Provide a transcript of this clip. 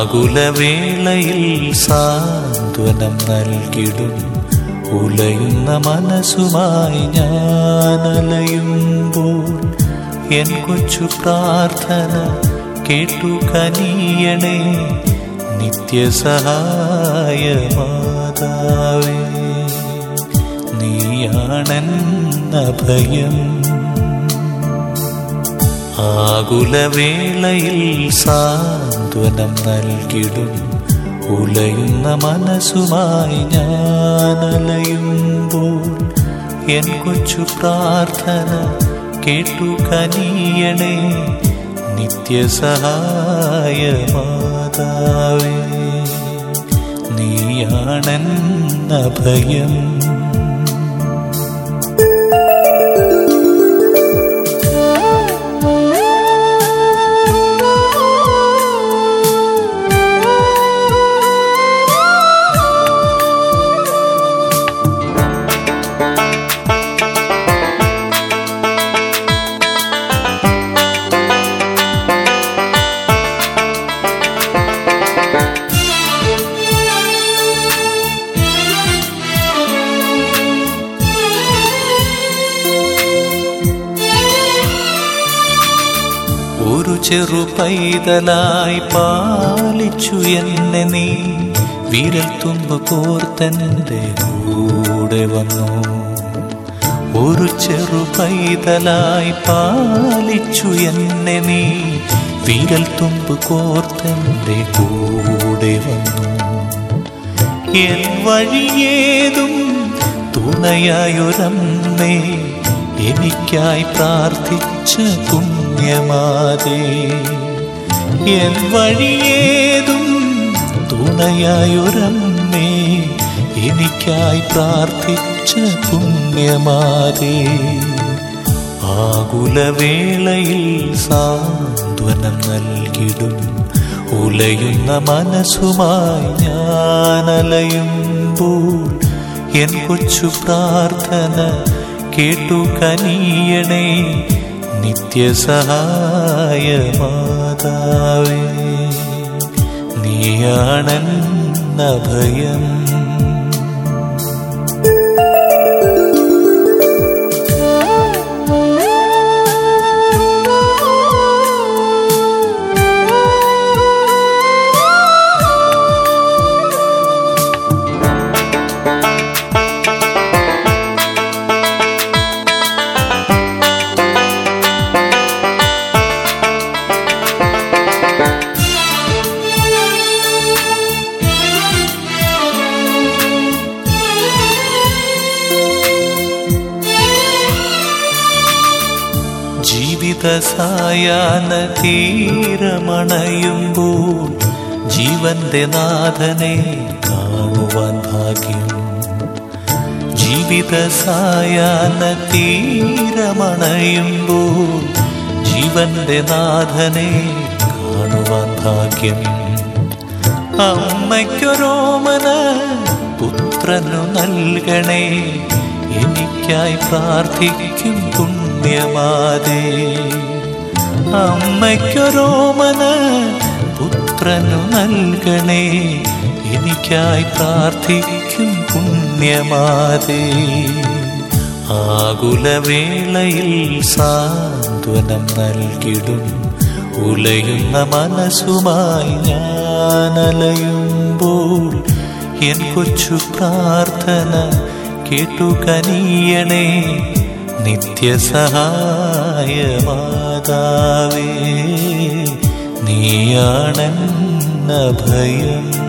ആകുലവേളയിൽ സാന്ത്വനം നൽകിടും ഉലയുന്ന മനസ്സുമായി ഞാനലയുമ്പോൾ എൻ കൊച്ചു പ്രാർത്ഥന കേട്ടു കനിയണേ നിത്യസഹായ മാതാവേ നീയാണെന്ന ഭയം ആകുലവേളയിൽ സാന്ത്വനം നൽകിടും ഉലയുന്ന മനസ്സുമായി ഞാനലയുമ്പോൾ എൻ കൊച്ചു പ്രാർത്ഥന കേട്ടു കനിയണേ നിത്യസഹായ മാതാവേ നീയാണെന്ന ഭയം ഒരു ചെറു പൈതലായി പാലിച്ചു എന്നെ നീ വിരൽ തുമ്പ് കോർത്തൻ്റെ കൂടെ വന്നു ഒരു ചെറു പൈതലായി പാലിച്ചു എന്നെ നീ വിരൽ തുമ്പ് കോർത്തൻ്റെ കൂടെ വന്നു എൻ വഴിയേതും തുണയായൊരമ്മേ എനിക്കായി പ്രാർത്ഥിച്ച പുണ്യമാതേ എൻ വഴിയേതും തുണയായൊരമ്മേ എനിക്കായി പ്രാർത്ഥിച്ച പുണ്യമാതേ ആകുലവേളയിൽ സാന്ത്വനം നൽകിടും ഉലയുന്ന മനസ്സുമായി ഞാനലയുമ്പോൾ എൻ കൊച്ചു പ്രാർത്ഥന കേട്ടു കനിയണേ നിത്യസഹായ മാതാവേ നീയാണെന്ന ഭയം ജീവിത സായാഹ്ന തീരമണയുമ്പോൾ ജീവന്റെ നാഥനെ കാണുവാൻ ഭാഗ്യം ജീവിത സായാഹ്ന തീരമണയുമ്പോൾ ജീവന്റെ നാഥനെ കാണുവാൻ ഭാഗ്യം അമ്മയ്ക്കൊരോമന പുത്രനു നൽകണേ എനിക്കായി പ്രാർത്ഥിക്കും പുണ്യമാതേ അമ്മയ്ക്കൊരോമന പുത്രനു നൽകണേ എനിക്കായി പ്രാർത്ഥിക്കും പുണ്യമാതേ ആകുലവേളയിൽ സാന്ത്വനം നൽകിടും ഉലയുന്ന മനസ്സുമായി ഞാനലയുമ്പോൾ എൻ കൊച്ചു പ്രാർത്ഥന കേട്ടു കനിയണേ നിത്യസഹായ മാതാവേ നീയാണെന്ന ഭയം